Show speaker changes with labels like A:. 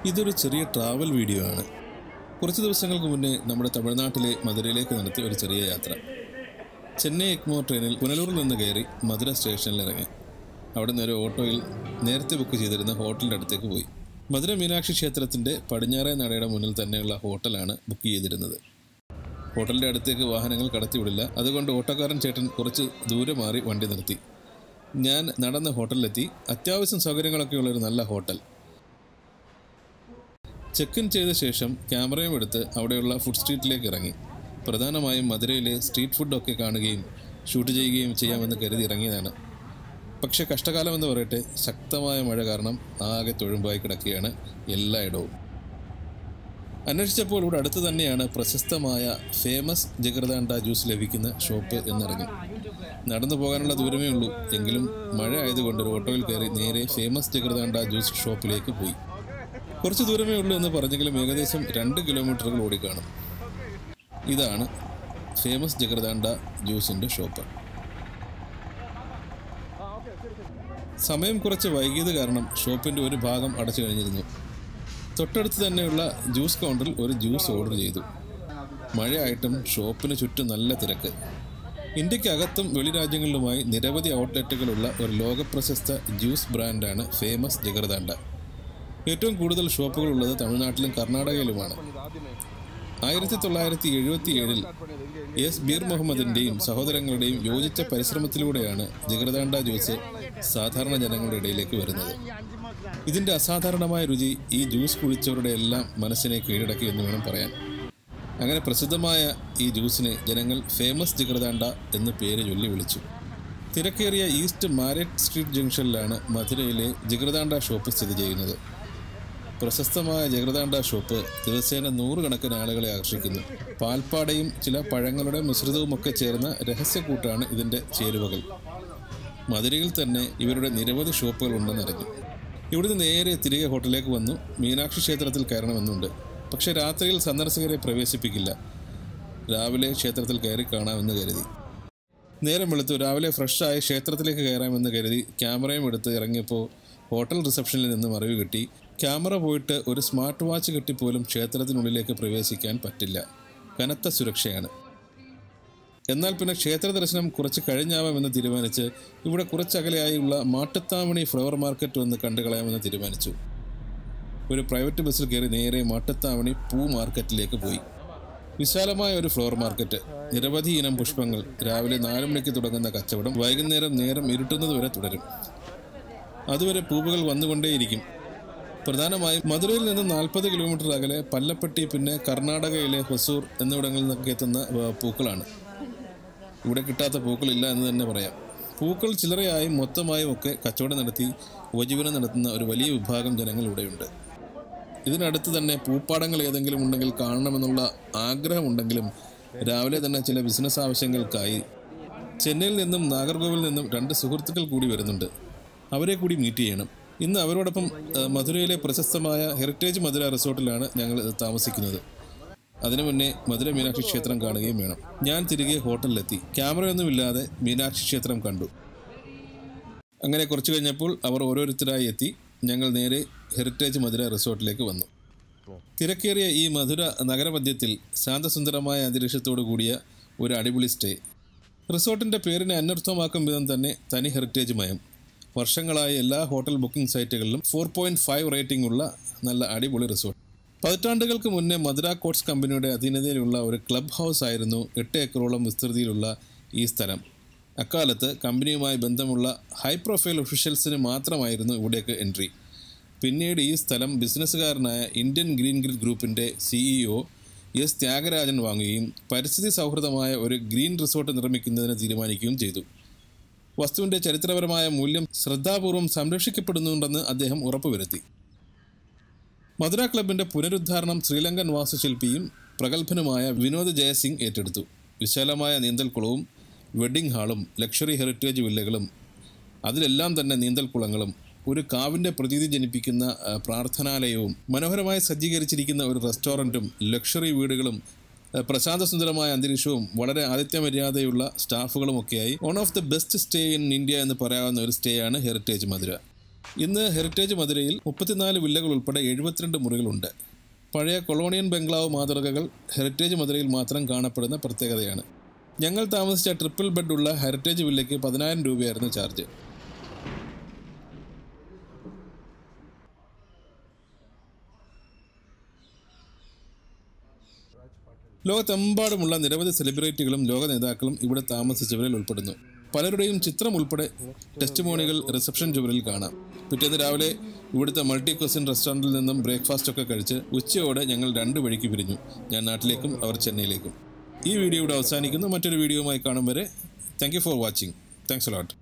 A: ഇതൊരു ചെറിയ travel video ആണ് കുറച്ച് ദിവസങ്ങൾക്ക് മുന്നേ നമ്മുടെ തമിഴ്നാട്ടിലെ മധുരയിലേക്ക് നടത്തിയ ഒരു ചെറിയ യാത്ര ചെന്നൈ എക്മോർ ട്രെയിനിൽ പുനലൂരിൽ നിന്ന് കയറി മധുര സ്റ്റേഷനിൽ ഇറങ്ങി അവിടെ നിന്ന് ഒരു ഓട്ടോയിൽ നേരത്തെ ബുക്ക് ചെയ്തിരുന്ന ഹോട്ടലിൻ്റെ അടുത്തേക്ക് പോയി മധുര മീനാക്ഷി ക്ഷേത്രത്തിൻ്റെ പടിഞ്ഞാറേ നടയുടെ മുന്നിൽ തന്നെയുള്ള ഹോട്ടലാണ് ബുക്ക് ചെയ്തിരുന്നത് ഹോട്ടലിൻ്റെ അടുത്തേക്ക് വാഹനങ്ങൾ കടത്തിവിടില്ല അതുകൊണ്ട് ഓട്ടോക്കാരൻ ചേട്ടൻ കുറച്ച് ദൂരെ മാറി വണ്ടി നിർത്തി ഞാൻ നടന്ന ഹോട്ടലിലെത്തി അത്യാവശ്യം സൗകര്യങ്ങളൊക്കെയുള്ള ഒരു നല്ല ഹോട്ടൽ ചെക്ക് ഇൻ ചെയ്ത ശേഷം ക്യാമറയും എടുത്ത് അവിടെയുള്ള ഫുഡ് സ്ട്രീറ്റിലേക്ക് ഇറങ്ങി പ്രധാനമായും മധുരയിലെ സ്ട്രീറ്റ് ഫുഡൊക്കെ കാണുകയും ഷൂട്ട് ചെയ്യുകയും ചെയ്യാമെന്ന് കരുതി ഇറങ്ങിയതാണ് പക്ഷേ കഷ്ടകാലം എന്ന് പറയട്ടെ ശക്തമായ മഴ കാരണം ആകെ തൊഴുമ്പായി കിടക്കുകയാണ് എല്ലായിടവും അന്വേഷിച്ചപ്പോൾ ഇവിടെ അടുത്ത് തന്നെയാണ് പ്രശസ്തമായ ഫേമസ് ജഗർദാണ്ട ജ്യൂസ് ലഭിക്കുന്ന ഷോപ്പ് എന്നറിഞ്ഞു നടന്നു പോകാനുള്ള ദൂരമേ ഉള്ളൂ എങ്കിലും മഴ ആയതുകൊണ്ട് ഒരു ഓട്ടോയിൽ കയറി നേരെ ഫേമസ് ജഗർദാണ്ട ജ്യൂസ് ഷോപ്പിലേക്ക് പോയി കുറച്ച് ദൂരമേ ഉള്ളൂ എന്ന് പറഞ്ഞെങ്കിലും ഏകദേശം രണ്ട് കിലോമീറ്ററുകൾ ഓടിക്കാണും ഇതാണ് ഫേമസ് ജഗർദാണ്ട ജ്യൂസിൻ്റെ ഷോപ്പ് സമയം കുറച്ച് വൈകിയത് കാരണം ഷോപ്പിൻ്റെ ഒരു ഭാഗം അടച്ചു കഴിഞ്ഞിരുന്നു തൊട്ടടുത്ത് തന്നെയുള്ള ജ്യൂസ് കൗണ്ടറിൽ ഒരു ജ്യൂസ് ഓർഡർ ചെയ്തു മഴയായിട്ടും ഷോപ്പിന് ചുറ്റും നല്ല തിരക്ക് ഇന്ത്യക്കകത്തും വെളിരാജ്യങ്ങളിലുമായി നിരവധി ഔട്ട്ലെറ്റുകളുള്ള ഒരു ലോകപ്രശസ്ത ജ്യൂസ് ബ്രാൻഡാണ് ഫേമസ് ജഗർദാണ്ട ഏറ്റവും കൂടുതൽ ഷോപ്പുകളുള്ളത് തമിഴ്നാട്ടിലും കർണാടകയിലുമാണ് ആയിരത്തി തൊള്ളായിരത്തി എഴുപത്തി ഏഴിൽ എസ് ബീർ മുഹമ്മദിൻ്റെയും സഹോദരങ്ങളുടെയും യോജിച്ച പരിശ്രമത്തിലൂടെയാണ് ജഗർദാണ്ട ജ്യൂസ് സാധാരണ ജനങ്ങളുടെ ഇടയിലേക്ക് വരുന്നത് ഇതിൻ്റെ അസാധാരണമായ രുചി ഈ ജ്യൂസ് കുടിച്ചവരുടെ എല്ലാം മനസ്സിനെ കീഴടക്കി എന്ന് വേണം പറയാൻ അങ്ങനെ പ്രസിദ്ധമായ ഈ ജ്യൂസിനെ ജനങ്ങൾ ഫേമസ് ജിഗർദാണ്ട എന്ന് പേര് ചൊല്ലി വിളിച്ചു തിരക്കേറിയ ഈസ്റ്റ് മാരറ്റ് സ്ട്രീറ്റ് ജംഗ്ഷനിലാണ് മധുരയിലെ ജിഗർദാണ്ട ഷോപ്പ് സ്ഥിതി ചെയ്യുന്നത് പ്രശസ്തമായ ജഗർദാണ്ട ഷോപ്പ് ദിവസേന നൂറുകണക്കിന് ആളുകളെ ആകർഷിക്കുന്നു പാൽപ്പാടയും ചില പഴങ്ങളുടെ മിശ്രിതവുമൊക്കെ ചേർന്ന രഹസ്യക്കൂട്ടാണ് ഇതിൻ്റെ ചേരുവകൾ മധുരയിൽ തന്നെ ഇവരുടെ നിരവധി ഷോപ്പുകൾ ഉണ്ടെന്നറിഞ്ഞു ഇവിടുന്ന് നേരെ തിരികെ ഹോട്ടലിലേക്ക് വന്നു മീനാക്ഷി ക്ഷേത്രത്തിൽ കയറണമെന്നുണ്ട് പക്ഷേ രാത്രിയിൽ സന്ദർശകരെ പ്രവേശിപ്പിക്കില്ല രാവിലെ ക്ഷേത്രത്തിൽ കയറി കാണാമെന്ന് കരുതി നേരം വെളുത്തു രാവിലെ ഫ്രഷായി ക്ഷേത്രത്തിലേക്ക് കയറാമെന്ന് കരുതി ക്യാമറയും എടുത്ത് ഇറങ്ങിയപ്പോൾ ഹോട്ടൽ റിസപ്ഷനിൽ നിന്നും അറിവ് കിട്ടി ക്യാമറ പോയിട്ട് ഒരു സ്മാർട്ട് വാച്ച് കിട്ടിപ്പോലും ക്ഷേത്രത്തിനുള്ളിലേക്ക് പ്രവേശിക്കാൻ പറ്റില്ല കനത്ത സുരക്ഷയാണ് എന്നാൽ പിന്നെ ക്ഷേത്ര ദർശനം കുറച്ച് കഴിഞ്ഞാവാമെന്ന് തീരുമാനിച്ച് ഇവിടെ കുറച്ചകലെയായുള്ള മാട്ടുത്താമണി ഫ്ലവർ മാർക്കറ്റ് ഒന്ന് കണ്ടു കളയാമെന്ന് തീരുമാനിച്ചു ഒരു പ്രൈവറ്റ് ബസ്സിൽ കയറി നേരെ മാട്ടുത്താമണി പൂ മാർക്കറ്റിലേക്ക് പോയി വിശാലമായ ഒരു ഫ്ലവർ മാർക്കറ്റ് നിരവധി ഇനം പുഷ്പങ്ങൾ രാവിലെ നാല് മണിക്ക് തുടങ്ങുന്ന കച്ചവടം വൈകുന്നേരം നേരം ഇരുട്ടുന്നത് വരെ തുടരും അതുവരെ പൂവുകൾ വന്നുകൊണ്ടേയിരിക്കും പ്രധാനമായും മധുരയിൽ നിന്ന് നാൽപ്പത് കിലോമീറ്റർ അകലെ പല്ലപ്പെട്ടി പിന്നെ കർണാടകയിലെ ഹൊസൂർ എന്നിവിടങ്ങളിൽ നിന്നൊക്കെ എത്തുന്ന വ- പൂക്കളാണ് ഇവിടെ കിട്ടാത്ത പൂക്കളില്ല എന്ന് തന്നെ പറയാം പൂക്കൾ ചില്ലറയായും മൊത്തമായും ഒക്കെ കച്ചവടം നടത്തി ഉപജീവനം നടത്തുന്ന ഒരു വലിയ വിഭാഗം ജനങ്ങൾ ഇവിടെയുണ്ട് ഇതിനടുത്ത് തന്നെ പൂപ്പാടങ്ങൾ ഏതെങ്കിലും ഉണ്ടെങ്കിൽ കാണണമെന്നുള്ള ആഗ്രഹമുണ്ടെങ്കിലും രാവിലെ തന്നെ ചില ബിസിനസ് ആവശ്യങ്ങൾക്കായി ചെന്നൈയിൽ നിന്നും നാഗർകോവിൽ നിന്നും രണ്ട് സുഹൃത്തുക്കൾ കൂടി വരുന്നുണ്ട് അവരെ കൂടി മീറ്റ് ചെയ്യണം ഇന്ന് അവരോടൊപ്പം ഏഹ്, മധുരയിലെ പ്രശസ്തമായ ഹെറിറ്റേജ് മധുര റിസോർട്ടിലാണ് ഞങ്ങൾ താമസിക്കുന്നത് അതിനു മുന്നേ മധുര മീനാക്ഷി ക്ഷേത്രം കാണുകയും വേണം ഞാൻ തിരികെ ഹോട്ടലിലെത്തി ക്യാമറയൊന്നുമില്ലാതെ മീനാക്ഷി ക്ഷേത്രം കണ്ടു അങ്ങനെ കുറച്ചു കഴിഞ്ഞപ്പോൾ അവർ ഓരോരുത്തരായി എത്തി ഞങ്ങൾ നേരെ ഹെറിറ്റേജ് മധുര റിസോർട്ടിലേക്ക് വന്നു തിരക്കേറിയ ഈ മധുര നഗരമധ്യത്തിൽ ശാന്തസുന്ദരമായ അന്തരീക്ഷത്തോടു കൂടിയ ഒരു അടിപൊളി സ്റ്റേ റിസോർട്ടിൻ്റെ പേരിനെ അന്വർത്ഥമാക്കും വിധം തന്നെ തനി ഹെറിറ്റേജ് മയം വർഷങ്ങളായി എല്ലാ ഹോട്ടൽ ബുക്കിംഗ് സൈറ്റുകളിലും ഫോർ പോയിൻറ്റ് ഫൈവ് റേറ്റിംഗ് ഉള്ള നല്ല അടിപൊളി റിസോർട്ട് പതിറ്റാണ്ടുകൾക്ക് മുന്നേ മധുര കോട്ട്സ് കമ്പനിയുടെ അധീനതയിലുള്ള ഒരു ക്ലബ് ഹൗസ് ആയിരുന്നു എട്ട് ഏക്കറോളം വിസ്തൃതിയിലുള്ള ഈ സ്ഥലം അക്കാലത്ത് കമ്പനിയുമായി ബന്ധമുള്ള ഹൈ പ്രൊഫൈൽ ഒഫീഷ്യൽസിന് മാത്രമായിരുന്നു ഇവിടേക്ക് എൻട്രി പിന്നീട് ഈ സ്ഥലം ബിസിനസ്സുകാരനായ ഇന്ത്യൻ ഗ്രീൻ ഗ്രിഡ് ഗ്രൂപ്പിൻ്റെ സിഇഒ എസ് ത്യാഗരാജൻ വാങ്ങുകയും പരിസ്ഥിതി സൗഹൃദമായ ഒരു ഗ്രീൻ റിസോർട്ട് നിർമ്മിക്കുന്നതിന് തീരുമാനിക്കുകയും ചെയ്തു വസ്തുവിൻ്റെ ചരിത്രപരമായ മൂല്യം ശ്രദ്ധാപൂർവം സംരക്ഷിക്കപ്പെടുന്നുണ്ടെന്ന് അദ്ദേഹം ഉറപ്പുവരുത്തി മധുര ക്ലബിൻ്റെ പുനരുദ്ധാരണം ശ്രീലങ്കൻ വാസ്തുശില്പിയും പ്രഗത്ഭനുമായ വിനോദ് ജയസിംഗ് ഏറ്റെടുത്തു വിശാലമായ നീന്തൽക്കുളവും വെഡ്ഡിംഗ് ഹാളും ലക്ഷറി ഹെറിറ്റേജ് വില്ലകളും അതിലെല്ലാം തന്നെ നീന്തൽക്കുളങ്ങളും ഒരു കാവിൻ്റെ പ്രതീതി ജനിപ്പിക്കുന്ന ആ, പ്രാർത്ഥനാലയവും മനോഹരമായി സജ്ജീകരിച്ചിരിക്കുന്ന ഒരു റെസ്റ്റോറൻറ്റും ലക്ഷറി വീടുകളും ആ, പ്രശാന്തസുന്ദരമായ അന്തരീക്ഷവും വളരെ ആതിഥ്യമര്യാദയുള്ള സ്റ്റാഫുകളും ഒക്കെയായി one of the best stay in India എന്ന് പറയാവുന്ന ഒരു സ്റ്റേ ആണ് ഹെറിറ്റേജ് മധുര ഇന്ന് ഹെറിറ്റേജ് മധുരയിൽ മുപ്പത്തിനാല് വില്ലകൾ ഉൾപ്പെടെ എഴുപത്തിരണ്ട് മുറികളുണ്ട് പഴയ കൊളോണിയൻ ബംഗ്ലാവ് മാതൃകകൾ ഹെറിറ്റേജ് മധുരയിൽ മാത്രം കാണപ്പെടുന്ന പ്രത്യേകതയാണ് ഞങ്ങൾ താമസിച്ച ട്രിപ്പിൾ ബെഡുള്ള ഹെറിറ്റേജ് വില്ലയ്ക്ക് പതിനായിരം രൂപയായിരുന്നു ചാർജ് ലോകത്തെമ്പാടുമുള്ള നിരവധി സെലിബ്രിറ്റികളും ലോക നേതാക്കളും ഇവിടെ താമസിച്ചവരിൽ ഉൾപ്പെടുന്നു പലരുടെയും ചിത്രം ഉൾപ്പെടെ ടെസ്റ്റ് മോണികൾ റിസപ്ഷൻ ചുവരിൽ കാണാം പിറ്റേന്ന് രാവിലെ ഇവിടുത്തെ മൾട്ടി ക്വസിൻ റെസ്റ്റോറൻറ്റിൽ നിന്നും ബ്രേക്ക്ഫാസ്റ്റ് ഒക്കെ കഴിച്ച് ഉച്ചയോടെ ഞങ്ങൾ രണ്ട് വഴിക്ക് പിരിഞ്ഞു ഞാൻ നാട്ടിലേക്കും അവർ ചെന്നൈയിലേക്കും ഈ വീഡിയോ ഇവിടെ അവസാനിക്കുന്നു മറ്റൊരു വീഡിയോയുമായി കാണും വരെ thank you for watching thanks lot